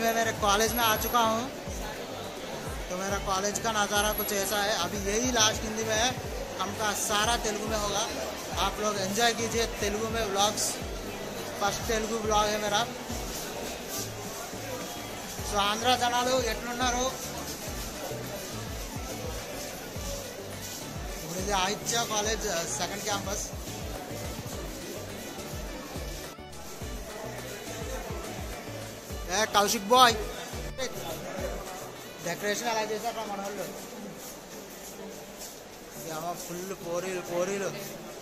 मैं मेरे कॉलेज में आ चुका हूँ तो मेरा कॉलेज का नज़ारा कुछ ऐसा है अभी यही लास्ट हिंदी में है हमका सारा तेलुगु में होगा आप लोग एंजॉय कीजिए तेलुगु में व्लॉग्स ఫస్ట్ తెలుగు బ్లాగ్ మేరా సో ఆంధ్ర జనాలు ఎట్లున్నారు ఇప్పుడు ఇది ఆదిత్య కాలేజ్ సెకండ్ క్యాంపస్ ఏ కౌశిక్ బాయ్ డెకరేషన్ ఎలా చేశారు మన వాళ్ళు ఫుల్ పోరీలు పోరీలు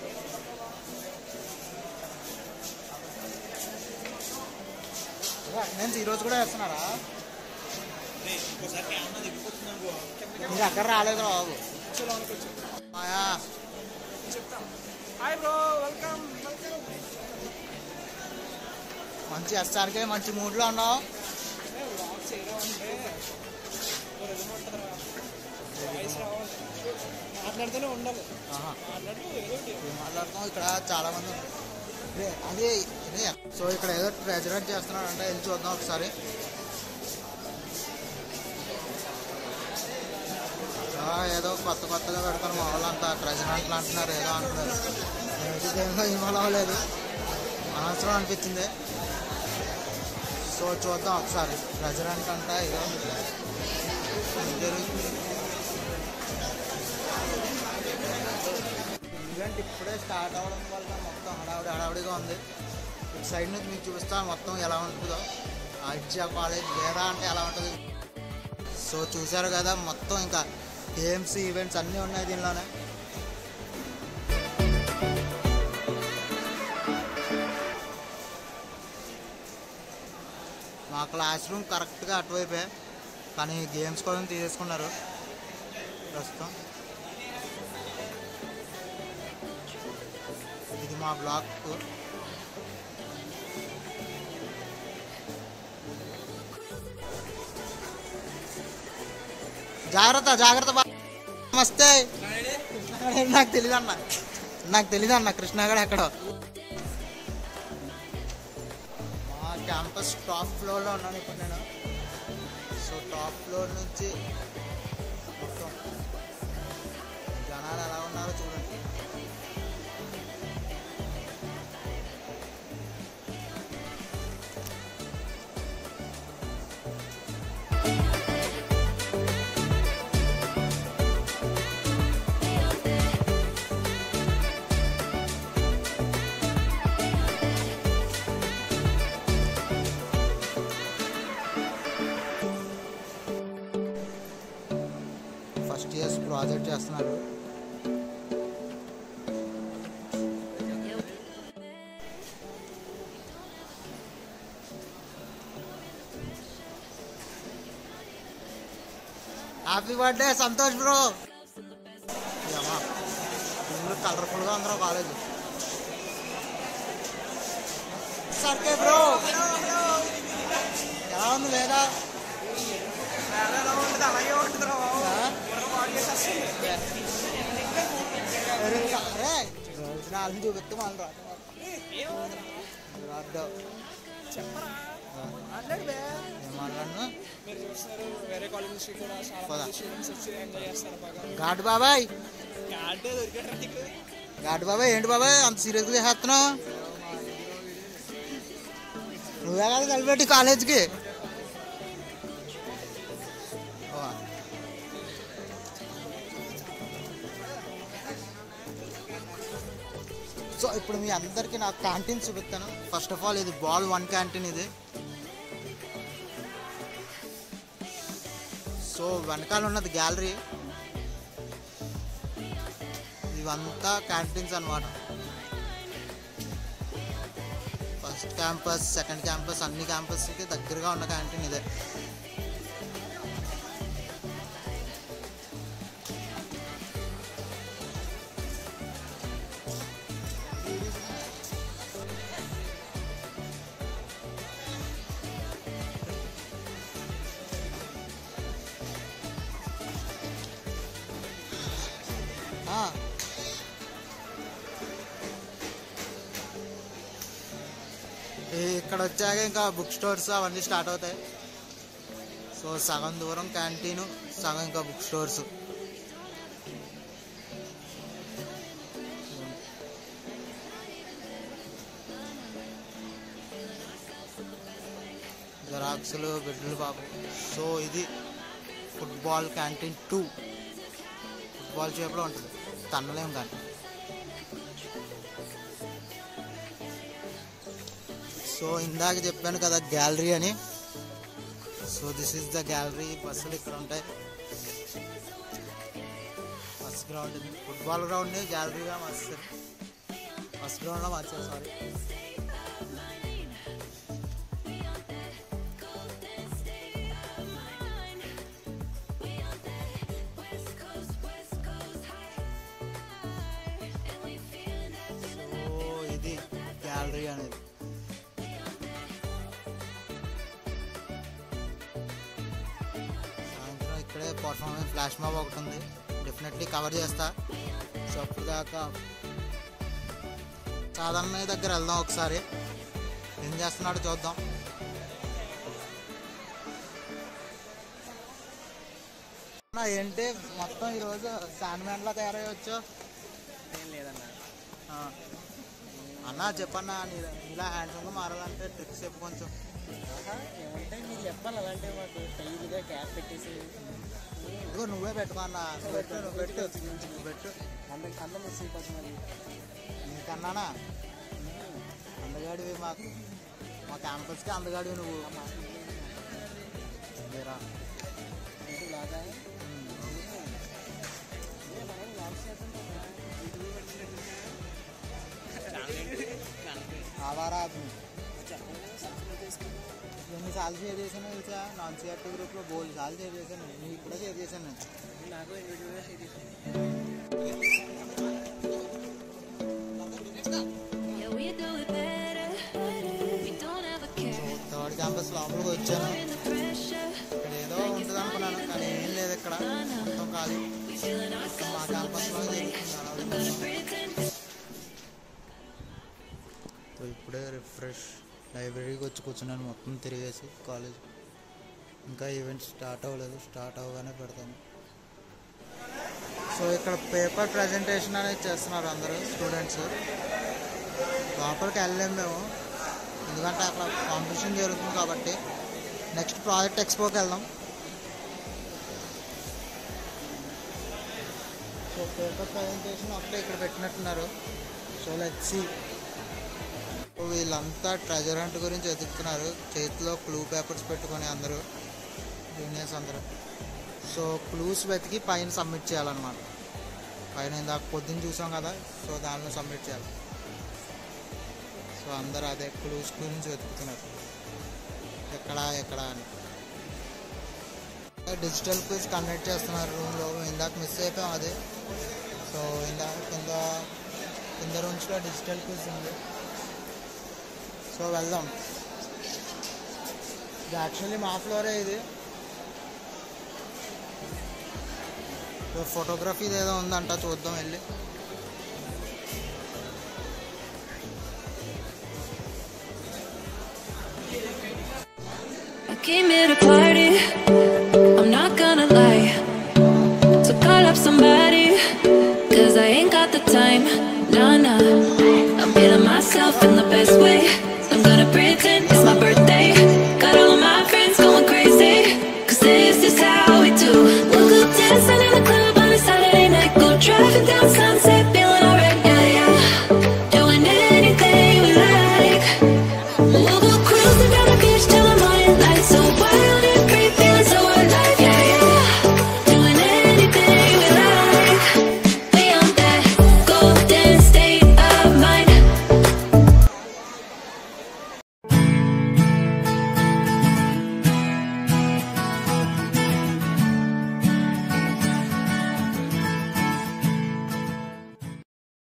నేను ఈరోజు కూడా వేస్తున్నారా మీరు అక్కడ రాలేదు బాబు మాయా హాయ్ బ్రో వెల్కమ్ వెల్కమ్ మంచి ఎస్ఆర్కే మంచి మూడ్లో ఉన్నావు వ్లాగ్స్ ఏదో ఉంటే వాయిస్ రావాలి మాట్లాడుతూనే ఉండాలి ఆహా. మాట్లాడుతూ ఏదో ఒకటి ఏం మాట్లాడుతాం ఇక్కడ చాలా మంది ఉన్నారు. ఇదే అదే ఇదే సో ఇక్కడ ఏదో ట్రెజరెంట్ చేస్తున్నాడు అంటే వెళ్ళి చూద్దాం ఒకసారి ఆ, ఏదో కొత్త కొత్తగా పెడతారు మా వాళ్ళంతా ట్రెజరెంట్లు అంటున్నారు ఏదో అంటున్నారు నేనైతే దేనిలో ఇన్వాల్వ్ అవ్వలేదు అనవసరం అనిపించింది సో చూద్దాం ఒకసారి ట్రెజరెంట్ అంటే ఏదో ఏం జరుగుతుంది ఈవెంట్ ఇప్పుడే స్టార్ట్ అవ్వడం వల్ల మొత్తం హడావుడి హడావుడిగా ఉంది ఇటు సైడ్ నుంచి మీకు చూపిస్తాను మొత్తం ఎలా ఉంటుందో ఆదిత్య కాలేజ్ వేరా అంటే ఎలా ఉంటుంది సో చూశారు కదా మొత్తం ఇంకా గేమ్స్ ఈవెంట్స్ అన్నీ ఉన్నాయి దీనిలోనే మా క్లాస్ రూమ్ కరెక్ట్గా అటువైపే కానీ గేమ్స్ కోసం తీసేసుకున్నారు ప్రస్తుతం ఇది మా బ్లాక్ జాగ్రత్త జాగ్రత్త బా- నమస్తే కృష్ణగడ నాకు తెలియదు అన్న నాకు తెలియదు అన్న కృష్ణగడ ఎక్కడ మా క్యాంపస్ టాప్ ఫ్లోర్లో ఉన్నాను ఇప్పుడు నేను సో టాప్ ఫ్లోర్ నుంచి మొత్తం జనాలు ఎలా ఉన్నారో చూడండి ఫస్ట్ ఇయర్స్ ప్రాజెక్ట్ చేస్తున్నారు happy birthday Santosh bro full కలర్ఫుల్గా ఉందిరా కాలేజ్ సర్కే బ్రో ఎలా ఉంది లేదా ఎలా ఉంటుంది అలాగే ఉంటుంది రా బాబు ఆ? త్వరగా పాడ్కాస్ట్ వస్తుంది అరే రోజునాలు చూపిస్తే మళ్ళీ రాదు రాదు చెప్పరా మాట్లాడు బే ఏం మాట్లాడను మీరు చూస్తున్నారు వేరే కాలేజ్ నుంచి కూడా చాలా పద. మంది స్టూడెంట్స్ వచ్చి ఎంజాయ్ చేస్తారు బాగా ఘాట్ బాబాయ్ కార్డే దొరికాడు నీకు ఘాట్ బాబాయ్ ఏంటి బాబాయ్ అంత సీరియస్గా చేస్తున్నావు నువ్వే కదా కలిపెట్టి కాలేజ్కి ఓ. సో ఇప్పుడు మీ అందరికీ నాకు క్యాంటీన్ చూపిస్తాను ఫస్ట్ ఆఫ్ ఆల్ ఇది బాల్ వన్ క్యాంటీన్ ఇది సో వెనకాల ఉన్నది గ్యాలరీ ఇవంతా క్యాంటీన్స్ అన్నమాట ఫస్ట్ క్యాంపస్ సెకండ్ క్యాంపస్ అన్ని క్యాంపస్కి దగ్గరగా ఉన్న క్యాంటీన్ ఇదే ఆ. ఈ ఇక్కడ వచ్చాక ఇంకా బుక్ స్టోర్స్ అవన్నీ స్టార్ట్ అవుతాయి సో సగం దూరం క్యాంటీన్ సగం ఇంకా బుక్ స్టోర్స్ జరాక్సులు బిడ్డలు బాబు సో ఇది ఫుట్బాల్ క్యాంటీన్ టూ ఫుట్బాల్ షేప్లో ఉంటుంది తన్నలేం కానీ సో ఇందాక చెప్పాను కదా గ్యాలరీ అని so this is the gallery బస్సులు ఇక్కడ ఉంటాయి బస్ గ్రౌండ్ ఇది ఫుట్బాల్ గ్రౌండ్ గ్యాలరీగా మార్చారు బస్ గ్రౌండ్లో మార్చారు సారీ సో ఇది గ్యాలరీ అనేది సాయంత్రం ఇక్కడే పర్ఫార్మెన్స్ ఫ్లాష్ మాబ్ ఒకటి ఉంది డెఫినెట్లీ కవర్ చేస్తా సో అప్పుడు దాకా సాధారణ దగ్గర వెళ్దాం ఒకసారి ఏం చేస్తున్నాడో చూద్దాం అన్నా, ఏంటి మొత్తం ఈరోజు శాండ్ మ్యాన్లా తయారయ్యొచ్చు ఏం లేదన్నా ఆ. అన్నా చెప్పన్నా నీ ఇలా హ్యాండ్సమ్గా మారాలంటే ట్రిక్స్ చెప్పు కొంచెం ఏమంటే మీరు చెప్పాలి అలాంటి మాకు స్టైల్గా క్యాప్ పెట్టేసి ఇదిగో నువ్వే పెట్టుకున్నా నువ్వు పెట్టు నువ్వు పెట్టు నువ్వు పెట్టు అందం అందం మిస్ అయిపోతుంది నీకన్నానా అందగాడివి మాకు మా క్యాంపస్కి అందగాడివి నువ్వు లేరా ఇంటి లాగా ఆవారా ఆద్మీ ఎన్నిసార్లు షేర్ చేశాను తెలుసా నాన్ సిఆర్టీ గ్రూప్లో బోల్ సార్లు షేర్ చేశాను నీకు కూడా షేర్ చేశాను నేను నాకు ఇండివిజువల్గా షేర్ చేసి Yeah, we do it better. We don't ever care. Third campus లోపలికి వచ్చాను In the pressure, ఇక్కడ ఏదో ఉంటుంది అనుకున్నాను కానీ ఏం లేదు ఇక్కడ మొత్తం ఖాళీ we feeling మొత్తం మా ourselves. క్యాంపస్లో జరుగుతుంది Gonna pretend సో ఇప్పుడే రిఫ్రెష్ లైబ్రరీకి వచ్చి కూర్చున్నాను మొత్తం తిరిగేసి కాలేజ్ ఇంకా ఈవెంట్ స్టార్ట్ అవ్వలేదు స్టార్ట్ అవ్వగానే పెడతాను సో ఇక్కడ పేపర్ ప్రజెంటేషన్ అనేది చేస్తున్నారు అందరూ స్టూడెంట్స్ లోపలికి వెళ్ళలేము మేము ఎందుకంటే అక్కడ కాంపిటీషన్ జరుగుతుంది కాబట్టి నెక్స్ట్ ప్రాజెక్ట్ ఎక్స్పోకి వెళ్దాం సో పేపర్ ప్రజెంటేషన్ ఒకటే ఇక్కడ పెట్టినట్టున్నారు సో లెట్ సి వీళ్ళంతా ట్రెజర్ హంట్ గురించి వెతుకుతున్నారు చేతిలో క్లూ పేపర్స్ పెట్టుకొని అందరూ జూనియర్స్ అందరూ సో క్లూస్ వెతికి పైన సబ్మిట్ చేయాలన్నమాట పైన ఇందాక పొద్దున్న చూసాం కదా సో దానిలో సబ్మిట్ చేయాలి సో అందరూ అదే క్లూస్ గురించి వెతుకుతున్నారు ఎక్కడ ఎక్కడ అని డిజిటల్ క్విజ్ కండక్ట్ చేస్తున్నారు రూమ్లో ఇందాక మిస్ అయిపోయాం అది సో ఇందాక కింద కింద రూమ్స్లో డిజిటల్ క్విజ్ ఉంది సో వెళ్దాం ఇది యాక్చువల్లీ మా ఫ్లోరే ఇది సో ఫోటోగ్రఫీ ఏదో ఉందంట చూద్దాం వెళ్ళి I came here to party. I'm not gonna lie. So call up somebody. Cause I ain't got the time. Nah, nah. I'm feeling myself in the best way. I'm gonna pretend it's my birthday. Got all of my friends going crazy. Cause this is how we do. We'll go dancing in the club on a Saturday night. Go driving down sunset.